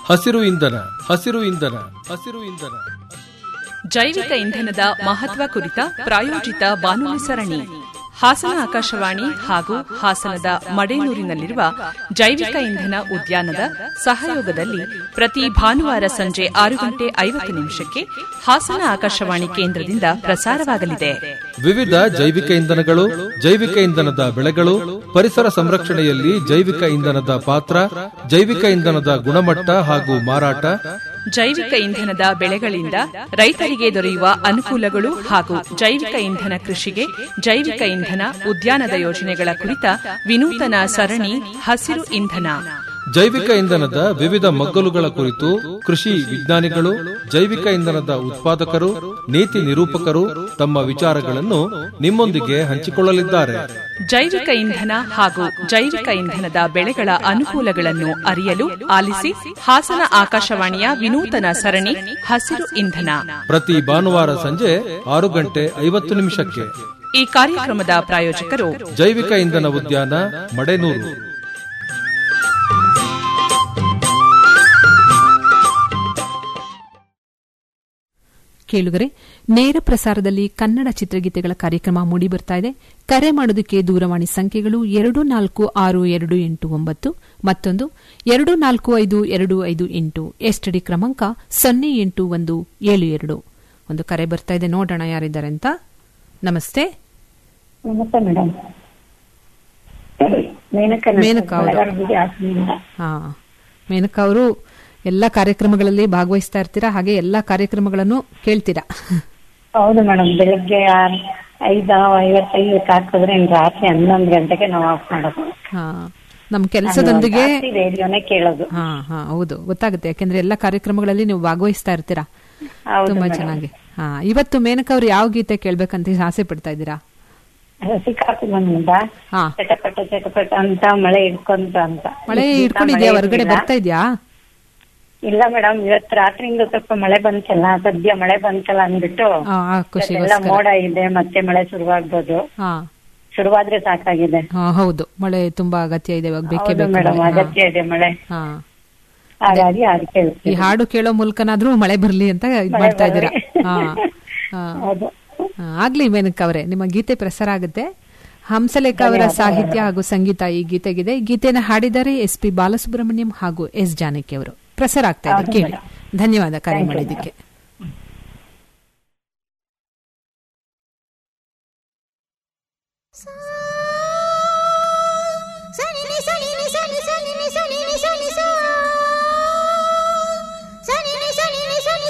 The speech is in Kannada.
ಹಸಿರು ಇಂಧನ ಹಸಿರು ಇಂಧನ ಹಸಿರು ಇಂಧನ ಜೈವಿಕ ಇಂಧನದ ಮಹತ್ವ ಕುರಿತ ಪ್ರಾಯೋಜಿತ ಬಾನುಲಿ ಸರಣಿ ಹಾಸನ ಆಕಾಶವಾಣಿ ಹಾಗೂ ಹಾಸನದ ಮಡೇನೂರಿನಲ್ಲಿರುವ ಜೈವಿಕ ಇಂಧನ ಉದ್ಯಾನದ ಸಹಯೋಗದಲ್ಲಿ ಪ್ರತಿ ಭಾನುವಾರ ಸಂಜೆ ಆರು ಗಂಟೆ ಐವತ್ತು ನಿಮಿಷಕ್ಕೆ ಹಾಸನ ಆಕಾಶವಾಣಿ ಕೇಂದ್ರದಿಂದ ಪ್ರಸಾರವಾಗಲಿದೆ ವಿವಿಧ ಜೈವಿಕ ಇಂಧನಗಳು ಜೈವಿಕ ಇಂಧನದ ಬೆಳೆಗಳು ಪರಿಸರ ಸಂರಕ್ಷಣೆಯಲ್ಲಿ ಜೈವಿಕ ಇಂಧನದ ಪಾತ್ರ ಜೈವಿಕ ಇಂಧನದ ಗುಣಮಟ್ಟ ಹಾಗೂ ಮಾರಾಟ ಜೈವಿಕ ಇಂಧನದ ಬೆಳೆಗಳಿಂದ ರೈತರಿಗೆ ದೊರೆಯುವ ಅನುಕೂಲಗಳು ಹಾಗೂ ಜೈವಿಕ ಇಂಧನ ಕೃಷಿಗೆ ಜೈವಿಕ ಇಂಧನ ಉದ್ಯಾನದ ಯೋಜನೆಗಳ ಕುರಿತ ವಿನೂತನ ಸರಣಿ ಹಸಿರು ಇಂಧನ ಜೈವಿಕ ಇಂಧನದ ವಿವಿಧ ಮಗ್ಗಲುಗಳ ಕುರಿತು ಕೃಷಿ ವಿಜ್ಞಾನಿಗಳು ಜೈವಿಕ ಇಂಧನದ ಉತ್ಪಾದಕರು ನೀತಿ ನಿರೂಪಕರು ತಮ್ಮ ವಿಚಾರಗಳನ್ನು ನಿಮ್ಮೊಂದಿಗೆ ಹಂಚಿಕೊಳ್ಳಲಿದ್ದಾರೆ ಜೈವಿಕ ಇಂಧನ ಹಾಗೂ ಜೈವಿಕ ಇಂಧನದ ಬೆಳೆಗಳ ಅನುಕೂಲಗಳನ್ನು ಅರಿಯಲು ಆಲಿಸಿ ಹಾಸನ ಆಕಾಶವಾಣಿಯ ವಿನೂತನ ಸರಣಿ ಹಸಿರು ಇಂಧನ ಪ್ರತಿ ಭಾನುವಾರ ಸಂಜೆ ಆರು ಗಂಟೆ ಐವತ್ತು ನಿಮಿಷಕ್ಕೆ ಈ ಕಾರ್ಯಕ್ರಮದ ಪ್ರಾಯೋಜಕರು ಜೈವಿಕ ಇಂಧನ ಉದ್ಯಾನ ಮಡೆನೂರು ಕೇಳುಗರೆ ನೇರ ಪ್ರಸಾರದಲ್ಲಿ ಕನ್ನಡ ಚಿತ್ರಗೀತೆಗಳ ಕಾರ್ಯಕ್ರಮ ಮೂಡಿಬರ್ತಾ ಇದೆ ಕರೆ ಮಾಡೋದಕ್ಕೆ ದೂರವಾಣಿ ಸಂಖ್ಯೆಗಳು ಎರಡು ನಾಲ್ಕು ಆರು ಎರಡು ಎಂಟು ಒಂಬತ್ತು ಮತ್ತೊಂದು ಎರಡು ನಾಲ್ಕು ಐದು ಎರಡು ಐದು ಎಂಟು ಎಸ್ಟಿಡಿ ಕ್ರಮಾಂಕ ಸೊನ್ನೆ ಎಂಟು ಒಂದು ಏಳು ಎರಡು ಒಂದು ಕರೆ ಬರ್ತಾ ಇದೆ ನೋಡೋಣ ಯಾರಿದ್ದಾರೆ ಅಂತ ನಮಸ್ತೆ ನಮಸ್ತೆ ಮೇಡಮ್ ಮೇನಕ ಮೇನಕಾ ಅವರು. ಹಾ ಮೇನಕಾ ಅವರು ಎಲ್ಲ ಕಾರ್ಯಕ್ರಮಗಳಲ್ಲಿ ಭಾಗವಹಿಸ್ತಾ ಇರ್ತೀರಾ ಹಾಗೆ ಎಲ್ಲಾ ಕಾರ್ಯಕ್ರಮಗಳನ್ನು ಕೇಳ್ತೀರಾ ಹೌದು ಮೇಡಮ್ ಬೆಳಿಗ್ಗೆ ಆರ್- ಐದು ಐವತ್ತೈದಕ್ಕೆ ಹಾಕಿದ್ರೆ ಇನ್ನು ರಾತ್ರಿ ಹನ್ನೊಂದು ಗಂಟೆಗೆ ನಾವು ಆಫ್ ಮಾಡೋದು ಹಾ ನಮ್ಮ ಕೆಲಸದೊಂದಿಗೆ ಜಾಸ್ತಿ ರೇಡಿಯೋನೇ ಕೇಳೋದು ಹಾ ಹಾ ಹೌದು ಗೊತ್ತಾಗುತ್ತೆ ಯಾಕೆಂದ್ರೆ ಎಲ್ಲಾ ಕಾರ್ಯಕ್ರಮಗಳಲ್ಲಿ ನೀವು ಭಾಗವಹಿಸ್ತಾ ಇರ್ತೀರಾ ಹೌದು ತುಂಬಾ madam. ಚೆನ್ನಾಗಿ ಹಾ ಇವತ್ತು ಮೇನಕ ಅವ್ರು ಯಾವ ಗೀತೆ ಕೇಳ್ಬೇಕಂತ ಆಸೆ ಪಡ್ತಾ ಇದ್ದೀರಾ ಸಿಕ್ಕಾಕೊಂಡ ಹಾ ಚಟಪಟ ಚಟಪಟ ಅಂತ ಮಳೆ ಹಿಡ್ಕೊಂತ ಅಂತ ಮಳೆ ಈ ದಿವ್ಸ ಹಿಡ್ಕೊಂಡಿದ್ಯಾ ಮಳೆ ಹೊರಗಡೆ ಇರ್ಲಿಲ್ಲ. ಬರ್ತಾ ಇದ್ಯಾ ಇಲ್ಲ ಮೇಡಮ್ ಇವತ್ತು ರಾತ್ರಿಯಿಂದ ಸ್ವಲ್ಪ ಮಳೆ ಬಂತಲ್ಲ ಸದ್ಯ ಮಳೆ ಬಂತಲ್ಲ ಅಂದ್ಬಿಟ್ಟು ಆ, ಆ ಎಲ್ಲ ಖುಷಿಗೋಸ್ಕರ ಮೋಡ ಇದೆ ಮತ್ತೆ ಮಳೆ ಶುರುವಾಗ್ಬೋದು ಹಾ ಶುರುವಾದ್ರೆ ಸಾಕಾಗಿದೆ ಹಾ ಹೌದು ಮಳೆ ತುಂಬಾ ಅಗತ್ಯ ಇದೆ ಇವಾಗ ಬೇಕೇ ಹೌದು ಬೇಕು ಮೇಡಮ್ ಮಳೆ. ಹಾ. ಅಗತ್ಯ ಇದೆ ಮಳೆ ಹಾ ಹಾಗಾಗಿ ಅದು ಈ ಕೇಳ್ತೀವಿ ಹಾಡು ಕೇಳೋ ಮೂಲಕನಾದ್ರೂ ಮಳೆ ಬರ್ಲಿ ಅಂತ ಇದ್ ಮಳೆ ಮಾಡ್ತಾ ಇದ್ದೀರಾ ಬರ್ಲಿ. ಹಾ ಹಾ. ಹೌದು ಹಾ, ಆಗ್ಲಿ ಮೇನಕ ಅವರೇ ನಿಮ್ಮ ಗೀತೆ ಪ್ರಸಾರ ಆಗುತ್ತೆ ಹಂಸಲೇಖ ಅವರ ಸಾಹಿತ್ಯ ಹಾಗೂ ಸಂಗೀತ ಈ ಗೀತೆಗಿದೆ ಈ ಗೀತೆನ ಹಾಡಿದ್ದಾರೆ ಎಸ್ ಪಿ ಬಾಲಸುಬ್ರಹ್ಮಣ್ಯಂ ಹಾಗೂ ಎಸ್ ಜಾನಕಿ ಅವರು ಪ್ರಸಾರ ಆಗ್ತಾ ಇದೆ ಹೌದು ಕೇಳಿ ಧನ್ಯವಾದ ಕರೆ Thank you, ಮಾಡಿದ್ದಕ್ಕೆ सा